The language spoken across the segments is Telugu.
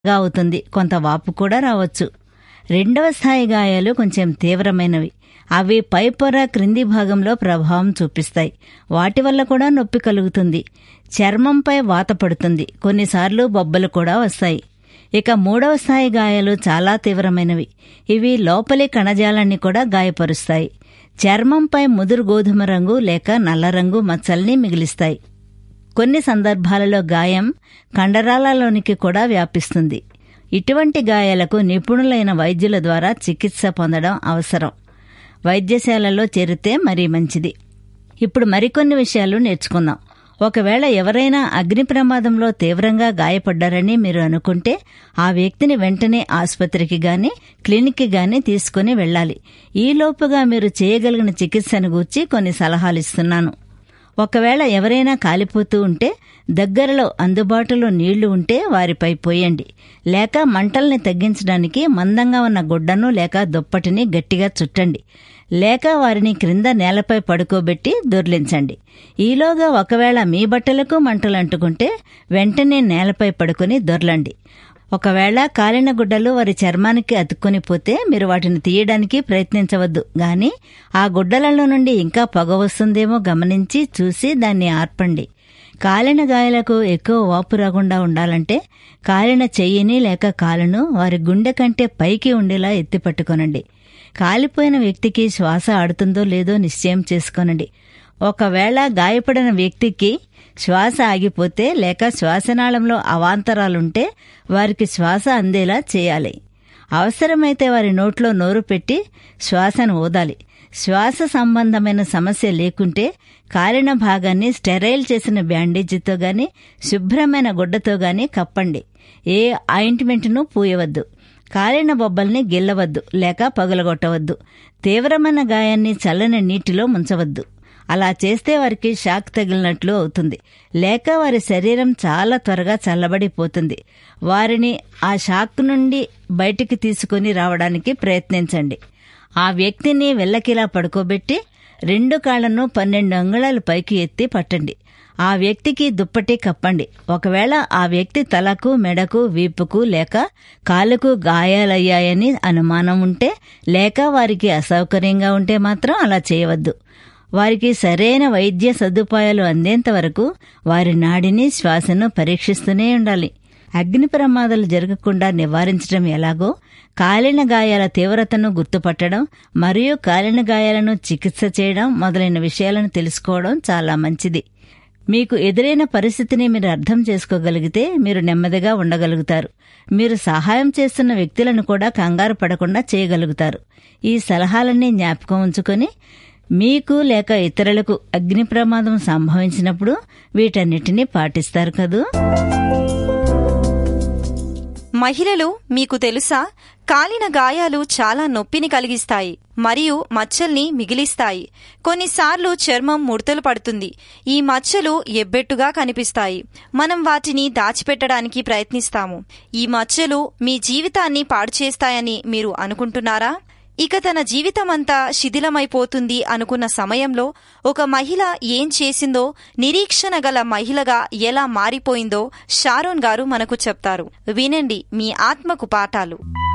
గా అవుతుంది కొంత వాపు కూడా రావచ్చు రెండవ స్థాయి గాయాలు కొంచెం తీవ్రమైనవి అవి పై పొర క్రింది భాగంలో ప్రభావం చూపిస్తాయి వాటి వల్ల కూడా నొప్పి కలుగుతుంది చర్మంపై వాత పడుతుంది కొన్నిసార్లు బొబ్బలు కూడా వస్తాయి ఇక మూడవ స్థాయి గాయాలు చాలా తీవ్రమైనవి ఇవి లోపలి కణజాలాన్ని కూడా గాయపరుస్తాయి చర్మంపై ముదురు గోధుమ రంగు లేక నల్ల రంగు మచ్చల్ని మిగిలిస్తాయి కొన్ని సందర్భాలలో గాయం కండరాలలోనికి కూడా వ్యాపిస్తుంది ఇటువంటి గాయాలకు నిపుణులైన వైద్యుల ద్వారా చికిత్స పొందడం అవసరం వైద్యశాలలో చేరితే మరీ మంచిది ఇప్పుడు మరికొన్ని విషయాలు నేర్చుకుందాం ఒకవేళ ఎవరైనా అగ్ని ప్రమాదంలో తీవ్రంగా గాయపడ్డారని మీరు అనుకుంటే ఆ వ్యక్తిని వెంటనే ఆసుపత్రికి గాని క్లినిక్కి గాని తీసుకుని వెళ్ళాలి ఈలోపుగా మీరు చేయగలిగిన చికిత్సను గూర్చి కొన్ని సలహాలు ఇస్తున్నాను ఒకవేళ ఎవరైనా కాలిపోతూ ఉంటే దగ్గరలో అందుబాటులో నీళ్లు ఉంటే వారిపై పోయండి లేక మంటల్ని తగ్గించడానికి మందంగా ఉన్న గుడ్డను లేక దుప్పటిని గట్టిగా చుట్టండి లేక వారిని క్రింద నేలపై పడుకోబెట్టి దొర్లించండి ఈలోగా ఒకవేళ మీ బట్టలకు మంటలు అంటుకుంటే వెంటనే నేలపై పడుకుని దొర్లండి ఒకవేళ కాలిన గుడ్డలు వారి చర్మానికి అతుక్కొని పోతే మీరు వాటిని తీయడానికి ప్రయత్నించవద్దు గాని ఆ గుడ్డలలో నుండి ఇంకా పొగ వస్తుందేమో గమనించి చూసి దాన్ని ఆర్పండి కాలిన గాయాలకు ఎక్కువ వాపు రాకుండా ఉండాలంటే కాలిన చెయ్యిని లేక కాలును వారి గుండె కంటే పైకి ఉండేలా ఎత్తి పట్టుకొనండి కాలిపోయిన వ్యక్తికి శ్వాస ఆడుతుందో లేదో నిశ్చయం చేసుకోనండి ఒకవేళ గాయపడిన వ్యక్తికి శ్వాస ఆగిపోతే లేక శ్వాసనాళంలో అవాంతరాలుంటే వారికి శ్వాస అందేలా చేయాలి అవసరమైతే వారి నోట్లో నోరు పెట్టి శ్వాసను ఊదాలి శ్వాస సంబంధమైన సమస్య లేకుంటే కాలిన భాగాన్ని స్టెరైల్ చేసిన బ్యాండేజీతో గాని శుభ్రమైన గుడ్డతో గాని కప్పండి ఏ ఆయింట్మెంట్ను పూయవద్దు కాలిన బొబ్బల్ని గిల్లవద్దు లేక పగులగొట్టవద్దు తీవ్రమైన గాయాన్ని చల్లని నీటిలో ముంచవద్దు అలా చేస్తే వారికి షాక్ తగిలినట్లు అవుతుంది లేక వారి శరీరం చాలా త్వరగా చల్లబడిపోతుంది వారిని ఆ షాక్ నుండి బయటికి తీసుకుని రావడానికి ప్రయత్నించండి ఆ వ్యక్తిని వెళ్ళకిలా పడుకోబెట్టి రెండు కాళ్లను పన్నెండు అంగుళాలు పైకి ఎత్తి పట్టండి ఆ వ్యక్తికి దుప్పటి కప్పండి ఒకవేళ ఆ వ్యక్తి తలకు మెడకు వీపుకు లేక కాలుకు గాయాలయ్యాయని అనుమానం ఉంటే లేక వారికి అసౌకర్యంగా ఉంటే మాత్రం అలా చేయవద్దు వారికి సరైన వైద్య సదుపాయాలు అందేంత వరకు వారి నాడిని శ్వాసను పరీక్షిస్తూనే ఉండాలి అగ్ని ప్రమాదాలు జరగకుండా నివారించడం ఎలాగో కాలిన గాయాల తీవ్రతను గుర్తుపట్టడం మరియు కాలిన గాయాలను చికిత్స చేయడం మొదలైన విషయాలను తెలుసుకోవడం చాలా మంచిది మీకు ఎదురైన పరిస్థితిని మీరు అర్థం చేసుకోగలిగితే మీరు నెమ్మదిగా ఉండగలుగుతారు మీరు సహాయం చేస్తున్న వ్యక్తులను కూడా కంగారు పడకుండా చేయగలుగుతారు ఈ సలహాలన్నీ జ్ఞాపకం ఉంచుకొని మీకు లేక ఇతరులకు అగ్ని ప్రమాదం సంభవించినప్పుడు వీటన్నిటినీ పాటిస్తారు కదూ మహిళలు మీకు తెలుసా కాలిన గాయాలు చాలా నొప్పిని కలిగిస్తాయి మరియు మచ్చల్ని మిగిలిస్తాయి కొన్నిసార్లు చర్మం ముడతలు పడుతుంది ఈ మచ్చలు ఎబ్బెట్టుగా కనిపిస్తాయి మనం వాటిని దాచిపెట్టడానికి ప్రయత్నిస్తాము ఈ మచ్చలు మీ జీవితాన్ని పాడు చేస్తాయని మీరు అనుకుంటున్నారా ఇక తన జీవితమంతా శిథిలమైపోతుంది అనుకున్న సమయంలో ఒక మహిళ ఏం చేసిందో నిరీక్షణ గల మహిళగా ఎలా మారిపోయిందో షారోన్ గారు మనకు చెప్తారు వినండి మీ ఆత్మకు పాఠాలు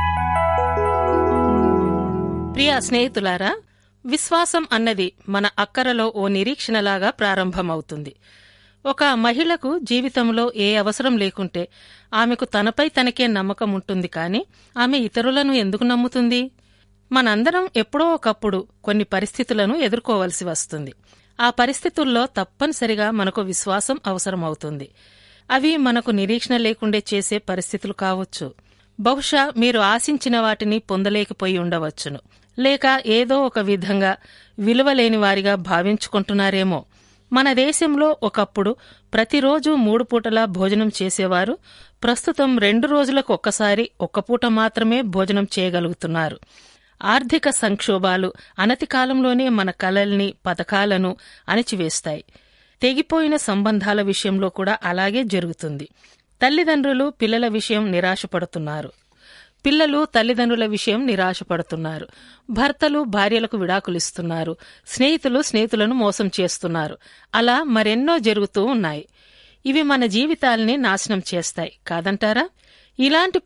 ప్రియ స్నేహితులారా విశ్వాసం అన్నది మన అక్కరలో ఓ నిరీక్షణలాగా ప్రారంభమవుతుంది ఒక మహిళకు జీవితంలో ఏ అవసరం లేకుంటే ఆమెకు తనపై తనకే నమ్మకం ఉంటుంది కాని ఆమె ఇతరులను ఎందుకు నమ్ముతుంది మనందరం ఎప్పుడో ఒకప్పుడు కొన్ని పరిస్థితులను ఎదుర్కోవలసి వస్తుంది ఆ పరిస్థితుల్లో తప్పనిసరిగా మనకు విశ్వాసం అవసరమవుతుంది అవి మనకు నిరీక్షణ లేకుండే చేసే పరిస్థితులు కావచ్చు బహుశా మీరు ఆశించిన వాటిని పొందలేకపోయి ఉండవచ్చును లేక ఏదో ఒక విధంగా విలువలేని వారిగా భావించుకుంటున్నారేమో మన దేశంలో ఒకప్పుడు ప్రతిరోజు మూడు పూటలా భోజనం చేసేవారు ప్రస్తుతం రెండు రోజులకు ఒక్కసారి ఒక్క పూట మాత్రమే భోజనం చేయగలుగుతున్నారు ఆర్థిక సంక్షోభాలు అనతి కాలంలోనే మన కలల్ని పథకాలను అణిచివేస్తాయి తెగిపోయిన సంబంధాల విషయంలో కూడా అలాగే జరుగుతుంది తల్లిదండ్రులు పిల్లల విషయం నిరాశపడుతున్నారు పిల్లలు తల్లిదండ్రుల విషయం నిరాశపడుతున్నారు భర్తలు భార్యలకు విడాకులిస్తున్నారు స్నేహితులు స్నేహితులను మోసం చేస్తున్నారు అలా మరెన్నో జరుగుతూ ఉన్నాయి ఇవి మన జీవితాల్ని నాశనం చేస్తాయి కాదంటారా ఇలాంటి